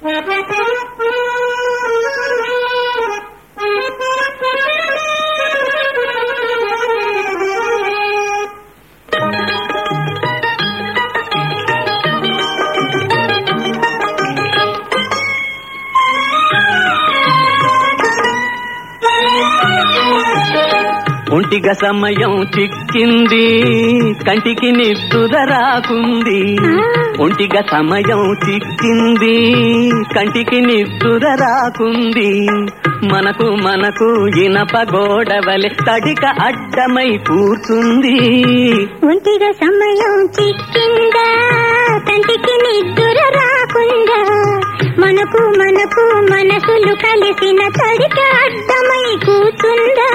ఒంటిగా సమయం చిక్కింది కంటికి నిద్దుర రాకుంది ఒంటిగా సమయం చిక్కింది కంటికి నిద్దుర రాకుంది మనకు మనకు ఇనప గోడవలె తడిక అడ్డమై కూర్చుంది ఒంటిగా సమయం చిక్కిందా కంటికి నిద్దుర రాకుండా మనకు మనకు మనసులు కలిసిన తడిక అడ్డమై కూర్చుందా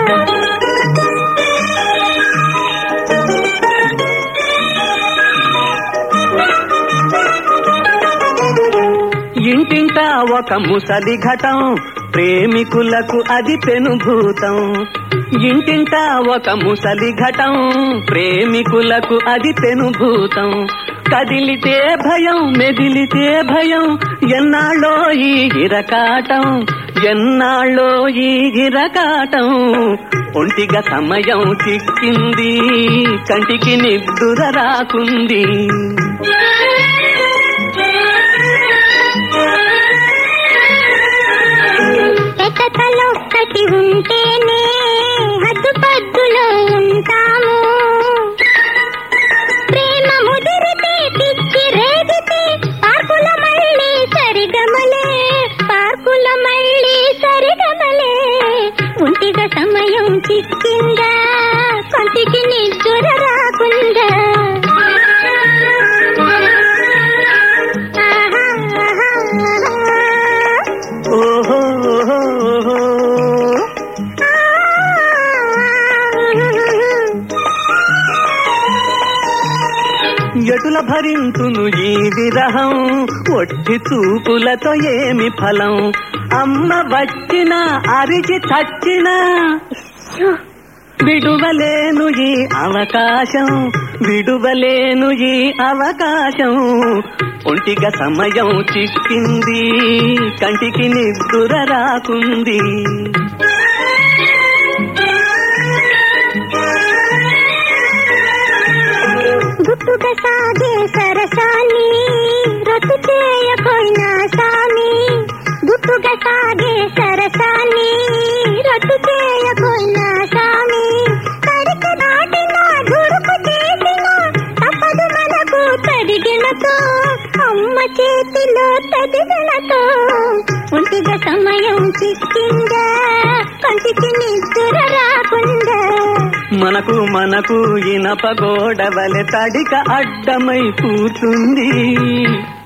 ఇంటింటా ఒక ముసలి ఘటం ప్రేమికులకు అది పెనుభూతం ఇంటింటా ఒక ముసలి ఘటం ప్రేమికులకు అది పెనుభూతం కదిలితే భయం మెదిలితే భయం ఎన్నాళ్ళో ఈ గిరకాటం ఎన్నాళ్ళో ఈ గిరకాటం ఒంటిగా సమయం చిక్కింది కంటికి నిద్దుర రాకుంది ఎక్కలొక్కటి ఉంటేనే హద్దు పద్దులో ఉంటాము ప్రేమ ముదిరితే పిచ్చి రేగితే పార్కుల మళ్ళీ సరిగమలే పార్కుల మళ్ళీ సరిగమలే ఒంటిగా సమయం చిక్కిందా కొంటికి నిద్దుర రాకుందా ఆహా, ఆహా, ఆహా. ఓహో ఎటుల భరింతును ఈ విరహం ఒట్టి చూపులతో ఏమి ఫలం అమ్మ వచ్చిన అరిచి చచ్చిన విడువలేను ఈ అవకాశం విడువలేను ఈ అవకాశం ఒంటిగా సమయం చిక్కింది కంటికి నిద్దుర రాకుంది గుట్టుగా సాగే సరసాన్ని రొట్టు చేయపోయినా సామి గుట్టుగా సాగే సరసాన్ని రొట్టు చేయపోయినా సామి కడిక దాటిన దుడుకు చేసిన తప్పదు మనకు తడిగినతో అమ్మ చేతిలో తదిగినతో ఒంటిగా సమయం చిక్కిందా కంటికి నిద్ర రాకుండా మనకు మనకు ఇనప గోడవలె తడిక అడ్డమై కూర్చుంది